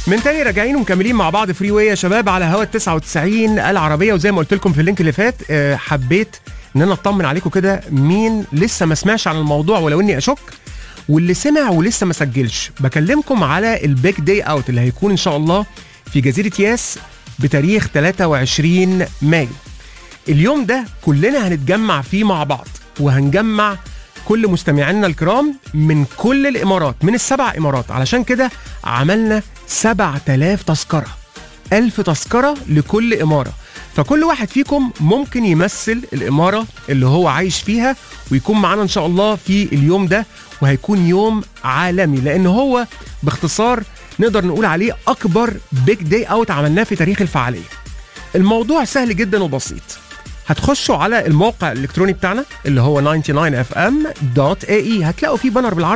من تاني راجعين ومكملين مع بعض فري واي يا شباب على هوا 99 العربيه وزي ما قلت لكم في اللينك اللي فات آه، حبيت ان انا اطمن عليكم كده مين لسه ما سمعش عن الموضوع ولو اني اشك واللي سمع ولسه ما سجلش بكلمكم على البيج داي اوت اللي هيكون ان شاء الله في جزيره ياس بتاريخ 23 مايو اليوم ده كلنا هنتجمع فيه مع بعض وهنجمع كل مستمعينا الكرام من كل الامارات من السبع امارات علشان كده عملنا 7000 تذكره 1000 تذكره لكل اماره فكل واحد فيكم ممكن يمثل الاماره اللي هو عايش فيها ويكون معانا ان شاء الله في اليوم ده وهيكون يوم عالمي لان هو باختصار نقدر نقول عليه اكبر بيج داي اوت عملناه في تاريخ الفعاليه الموضوع سهل جدا وبسيط هتخشوا على الموقع الالكتروني بتاعنا اللي هو 99fm.ae هتلاقوا فيه بانر بالعرض